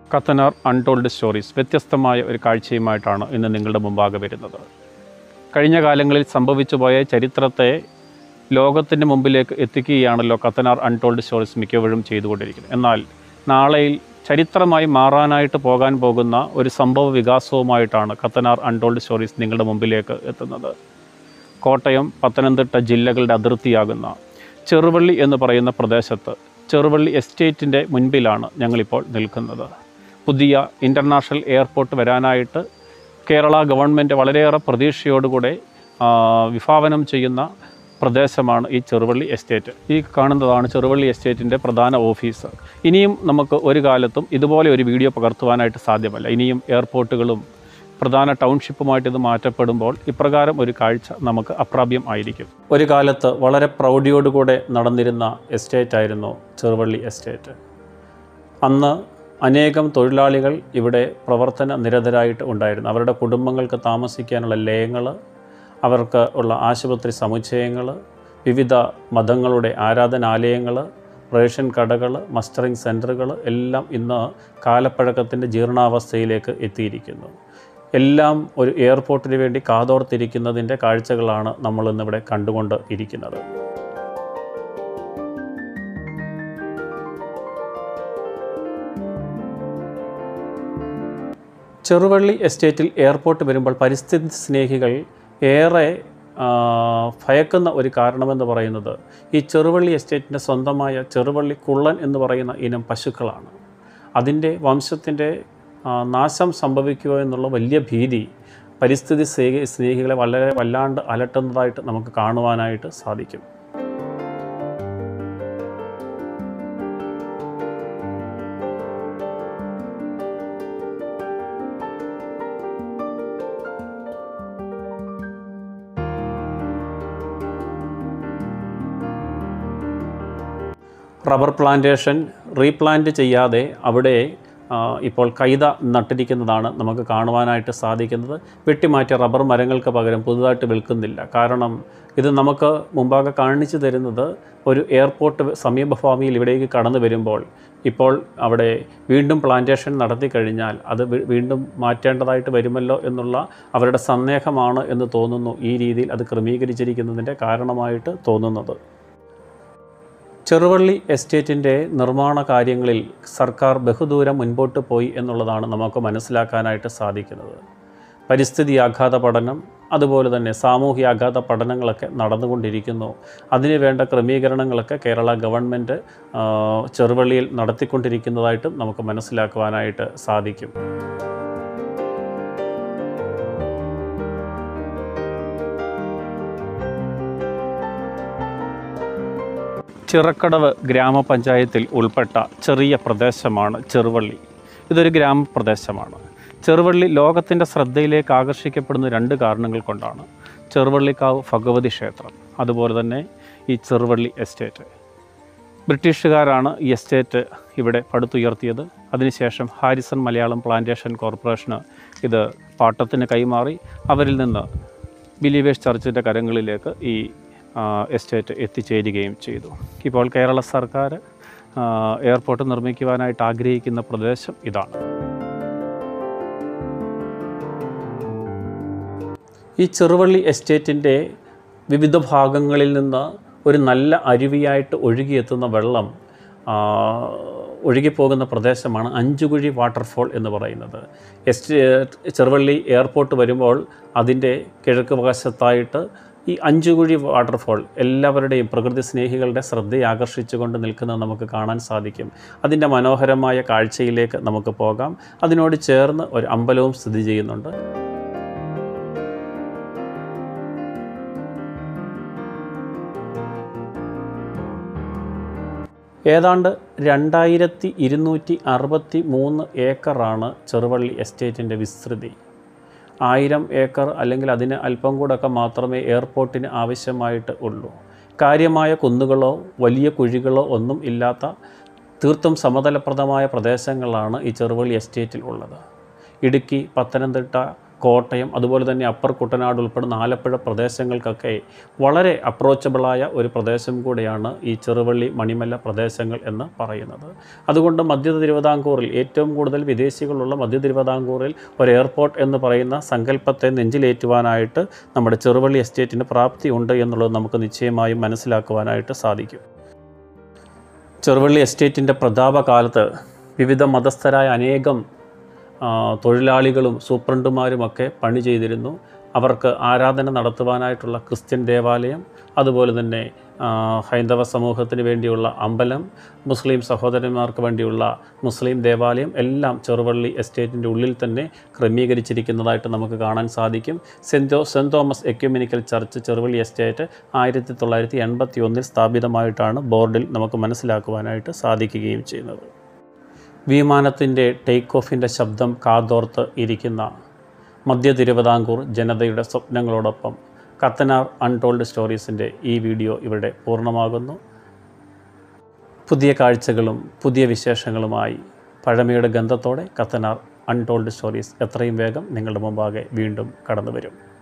കത്തനാർ untold stories വ്യത്യസ്തമായ ഒരു കാഴ്ചയുമായിട്ടാണ് ഇന്ന് നിങ്ങളുടെ മുമ്പാകെ വരുന്നത് കഴിഞ്ഞ കാലങ്ങളിൽ സംഭവിച്ചു പോയ ചരിത്രത്തെ ലോകത്തിൻ്റെ മുമ്പിലേക്ക് എത്തിക്കുകയാണല്ലോ കത്തനാർ അൺടോൾഡ് സ്റ്റോറീസ് മിക്കവഴും ചെയ്തുകൊണ്ടിരിക്കുന്നത് എന്നാൽ നാളെയിൽ ചരിത്രമായി മാറാനായിട്ട് പോകാൻ പോകുന്ന ഒരു സംഭവ വികാസവുമായിട്ടാണ് കത്തനാർ അൺടോൾഡ് സ്റ്റോറീസ് നിങ്ങളുടെ മുമ്പിലേക്ക് എത്തുന്നത് കോട്ടയം പത്തനംതിട്ട ജില്ലകളുടെ അതിർത്തിയാകുന്ന ചെറുവള്ളി എന്ന് പറയുന്ന പ്രദേശത്ത് ചെറുവള്ളി എസ്റ്റേറ്റിൻ്റെ മുൻപിലാണ് ഞങ്ങളിപ്പോൾ നിൽക്കുന്നത് പുതിയ ഇൻ്റർനാഷണൽ എയർപോർട്ട് വരാനായിട്ട് കേരള ഗവൺമെൻറ് വളരെയേറെ പ്രതീക്ഷയോടുകൂടെ ആ, വിഭാവനം ചെയ്യുന്ന പ്രദേശമാണ് ഈ ചെറുവള്ളി എസ്റ്റേറ്റ് ഈ കാണുന്നതാണ് ചെറുവള്ളി എസ്റ്റേറ്റിൻ്റെ പ്രധാന ഓഫീസ് ഇനിയും നമുക്ക് ഒരു കാലത്തും ഇതുപോലെ ഒരു വീഡിയോ പകർത്തുവാനായിട്ട് സാധ്യമല്ല ഇനിയും എയർപോർട്ടുകളും പ്രധാന ടൗൺഷിപ്പുമായിട്ട് ഇത് മാറ്റപ്പെടുമ്പോൾ ഇപ്രകാരം ഒരു കാഴ്ച നമുക്ക് അപ്രാപ്യം ആയിരിക്കും ഒരു കാലത്ത് വളരെ പ്രൗഢിയോടുകൂടെ നടന്നിരുന്ന എസ്റ്റേറ്റ് ആയിരുന്നു ചെറുവള്ളി എസ്റ്റേറ്റ് അന്ന് അനേകം തൊഴിലാളികൾ ഇവിടെ പ്രവർത്തന നിരതരായിട്ട് ഉണ്ടായിരുന്നു അവരുടെ കുടുംബങ്ങൾക്ക് താമസിക്കാനുള്ള ലയങ്ങൾ അവർക്ക് ഉള്ള ആശുപത്രി സമുച്ചയങ്ങൾ വിവിധ മതങ്ങളുടെ ആരാധനാലയങ്ങൾ റേഷൻ കടകൾ മസ്റ്ററിംഗ് സെൻറ്ററുകൾ എല്ലാം ഇന്ന് കാലപ്പഴക്കത്തിൻ്റെ ജീർണാവസ്ഥയിലേക്ക് എത്തിയിരിക്കുന്നു എല്ലാം ഒരു എയർപോർട്ടിന് വേണ്ടി കാതോർത്തിരിക്കുന്നതിൻ്റെ കാഴ്ചകളാണ് നമ്മളിന്നിവിടെ കണ്ടുകൊണ്ട് ഇരിക്കുന്നത് ചെറുവള്ളി എസ്റ്റേറ്റിൽ എയർപോർട്ട് വരുമ്പോൾ പരിസ്ഥിതി സ്നേഹികൾ ഏറെ ആ, ഭയക്കുന്ന ഒരു കാരണമെന്ന് പറയുന്നത് ഈ ചെറുവള്ളി എസ്റ്റേറ്റിൻ്റെ സ്വന്തമായ ചെറുവള്ളി കുള്ളൻ എന്ന് പറയുന്ന ഇനം പശുക്കളാണ് അതിൻ്റെ വംശത്തിൻ്റെ ആ, നാശം സംഭവിക്കുക എന്നുള്ള വലിയ ഭീതി പരിസ്ഥിതി സ്നേഹി സ്നേഹികളെ വളരെ വല്ലാണ്ട് അലട്ടുന്നതായിട്ട് നമുക്ക് കാണുവാനായിട്ട് സാധിക്കും റബ്ബർ പ്ലാന്റേഷൻ റീപ്ലാന്റ് ചെയ്യാതെ അവിടെ ആ, ഇപ്പോൾ കൈത നട്ടിരിക്കുന്നതാണ് നമുക്ക് കാണുവാനായിട്ട് സാധിക്കുന്നത് വെട്ടിമാറ്റിയ റബ്ബർ മരങ്ങൾക്ക് പകരം പുതുതായിട്ട് വിൽക്കുന്നില്ല കാരണം ഇത് നമുക്ക് മുമ്പാകെ കാണിച്ചു തരുന്നത് ഒരു എയർപോർട്ട് സമീപഭാവിയിൽ ഇവിടേക്ക് കടന്നു വരുമ്പോൾ ഇപ്പോൾ അവിടെ വീണ്ടും പ്ലാന്റേഷൻ നടത്തി കഴിഞ്ഞാൽ അത് വീ- വീണ്ടും മാറ്റേണ്ടതായിട്ട് വരുമല്ലോ എന്നുള്ള അവരുടെ സന്ദേഹമാണ് എന്ന് തോന്നുന്നു ഈ രീതിയിൽ അത് ക്രമീകരിച്ചിരിക്കുന്നതിൻ്റെ കാരണമായിട്ട് തോന്നുന്നത് ചെറുവള്ളി എസ്റ്റേറ്റിൻ്റെ നിർമ്മാണ കാര്യങ്ങളിൽ സർക്കാർ ബഹുദൂരം മുൻപോട്ട് പോയി എന്നുള്ളതാണ് നമുക്ക് മനസ്സിലാക്കാനായിട്ട് സാധിക്കുന്നത് പരിസ്ഥിതി ആഘാത പഠനം അതുപോലെ തന്നെ സാമൂഹ്യ ആഘാത പഠനങ്ങളൊക്കെ നടന്നുകൊണ്ടിരിക്കുന്നു അതിന് വേണ്ട ക്രമീകരണങ്ങളൊക്കെ കേരള ഗവൺമെൻറ് ആ, ചെറുവള്ളിയിൽ നടത്തിക്കൊണ്ടിരിക്കുന്നതായിട്ടും നമുക്ക് മനസ്സിലാക്കുവാനായിട്ട് സാധിക്കും ചിറക്കടവ് ഗ്രാമപഞ്ചായത്തിൽ ഉൾപ്പെട്ട ചെറിയ പ്രദേശമാണ് ചെറുവള്ളി ഇതൊരു ഗ്രാമപ്രദേശമാണ് ചെറുവള്ളി ലോകത്തിൻ്റെ ശ്രദ്ധയിലേക്ക് ആകർഷിക്കപ്പെടുന്ന രണ്ട് കാരണങ്ങൾ കൊണ്ടാണ് ചെറുവള്ളിക്കാവ് ഭഗവതി ക്ഷേത്രം അതുപോലെ തന്നെ ഈ ചെറുവള്ളി എസ്റ്റേറ്റ് ബ്രിട്ടീഷുകാരാണ് ഈ എസ്റ്റേറ്റ് ഇവിടെ പടുത്തുയർത്തിയത് അതിനുശേഷം ഹാരിസൺ മലയാളം പ്ലാന്റേഷൻ കോർപ്പറേഷന് ഇത് പാട്ടത്തിന് കൈമാറി അവരിൽ നിന്ന് ബിലീവേഴ്സ് ചർച്ചിൻ്റെ കരങ്ങളിലേക്ക് ഈ ആ, എസ്റ്റേറ്റ് എത്തിച്ചേരുകയും ചെയ്തു ഇപ്പോൾ കേരള സർക്കാർ ആ, എയർപോർട്ട് നിർമ്മിക്കുവാനായിട്ട് ആഗ്രഹിക്കുന്ന പ്രദേശം ഇതാണ് ഈ ചെറുവള്ളി എസ്റ്റേറ്റിൻ്റെ വിവിധ ഭാഗങ്ങളിൽ നിന്ന് ഒരു നല്ല അരുവിയായിട്ട് ഒഴുകിയെത്തുന്ന വെള്ളം ആ, ഒഴുകിപ്പോകുന്ന പ്രദേശമാണ് അഞ്ചുകുഴി വാട്ടർഫോൾ എന്ന് പറയുന്നത് എസ്റ്റേ ചെറുവള്ളി എയർപോർട്ട് വരുമ്പോൾ അതിൻ്റെ കിഴക്ക് വശത്തായിട്ട് ഈ അഞ്ചുകുഴി വാട്ടർഫോൾ എല്ലാവരുടെയും പ്രകൃതി സ്നേഹികളുടെ ശ്രദ്ധയെ ആകർഷിച്ചുകൊണ്ട് നിൽക്കുന്നത് നമുക്ക് കാണാൻ സാധിക്കും അതിൻ്റെ മനോഹരമായ കാഴ്ചയിലേക്ക് നമുക്ക് പോകാം അതിനോട് ചേർന്ന് ഒരു അമ്പലവും സ്ഥിതി ചെയ്യുന്നുണ്ട് ഏതാണ്ട് രണ്ടായിരത്തി ഇരുന്നൂറ്റി അറുപത്തി മൂന്ന് ഏക്കറാണ് ചെറുവള്ളി എസ്റ്റേറ്റിൻ്റെ വിസ്തൃതി ആയിരം ഏക്കർ അല്ലെങ്കിൽ അതിന് അല്പം കൂടെയൊക്കെ മാത്രമേ എയർപോർട്ടിന് ആവശ്യമായിട്ട് ഉള്ളൂ കാര്യമായ കുന്നുകളോ വലിയ കുഴികളോ ഒന്നും ഇല്ലാത്ത തീർത്തും സമതലപ്രദമായ പ്രദേശങ്ങളാണ് ഈ ചെറുവള്ളി എസ്റ്റേറ്റിൽ ഉള്ളത് ഇടുക്കി പത്തനംതിട്ട കോട്ടയം അതുപോലെ തന്നെ അപ്പർ കുട്ടനാട് ഉൾപ്പെടുന്ന ആലപ്പുഴ പ്രദേശങ്ങൾക്കൊക്കെ വളരെ അപ്രോച്ചബിളായ ഒരു പ്രദേശം കൂടിയാണ് ഈ ചെറുവള്ളി മണിമല പ്രദേശങ്ങൾ എന്ന് പറയുന്നത് അതുകൊണ്ട് മധ്യ തിരുവിതാംകൂറിൽ ഏറ്റവും കൂടുതൽ വിദേശികളുള്ള മധ്യ തിരുവിതാംകൂറിൽ ഒരു എയർപോർട്ട് എന്ന് പറയുന്ന സങ്കല്പത്തെ നെഞ്ചിലേറ്റുവാനായിട്ട് നമ്മുടെ ചെറുവള്ളി എസ്റ്റേറ്റിന് പ്രാപ്തിയുണ്ട് എന്നുള്ളത് നമുക്ക് നിശ്ചയമായും മനസ്സിലാക്കുവാനായിട്ട് സാധിക്കും ചെറുവള്ളി എസ്റ്റേറ്റിൻ്റെ പ്രതാപകാലത്ത് വിവിധ മതസ്ഥരായ അനേകം ആ, തൊഴിലാളികളും സൂപ്രണ്ടുമാരുമൊക്കെ പണി ചെയ്തിരുന്നു അവർക്ക് ആരാധന നടത്തുവാനായിട്ടുള്ള ക്രിസ്ത്യൻ ദേവാലയം അതുപോലെ തന്നെ ആ, ഹൈന്ദവ സമൂഹത്തിന് വേണ്ടിയുള്ള അമ്പലം മുസ്ലിം സഹോദരന്മാർക്ക് വേണ്ടിയുള്ള മുസ്ലിം ദേവാലയം എല്ലാം ചെറുവള്ളി എസ്റ്റേറ്റിൻ്റെ ഉള്ളിൽ തന്നെ ക്രമീകരിച്ചിരിക്കുന്നതായിട്ട് നമുക്ക് കാണാൻ സാധിക്കും സെൻറ് ജോ saint Thomas ecumenical church Cheruvally estate ആയിരത്തി തൊള്ളായിരത്തി എൺപത്തി ഒന്നിൽ സ്ഥാപിതമായിട്ടാണ് ബോർഡിൽ നമുക്ക് മനസ്സിലാക്കുവാനായിട്ട് സാധിക്കുകയും ചെയ്യുന്നത് വിമാനത്തിൻ്റെ ടേക്ക് ഓഫിൻ്റെ ശബ്ദം കാതോർത്ത് ഇരിക്കുന്ന മധ്യ തിരുവിതാംകൂർ ജനതയുടെ സ്വപ്നങ്ങളോടൊപ്പം കത്തനാർ അൺടോൾഡ് സ്റ്റോറീസിൻ്റെ ഈ വീഡിയോ ഇവിടെ പൂർണ്ണമാകുന്നു പുതിയ കാഴ്ചകളും പുതിയ വിശേഷങ്ങളുമായി പഴമയുടെ ഗന്ധത്തോടെ കത്തനാർ അൺടോൾഡ് സ്റ്റോറീസ് എത്രയും വേഗം നിങ്ങളുടെ മുമ്പാകെ വീണ്ടും കടന്നു വരും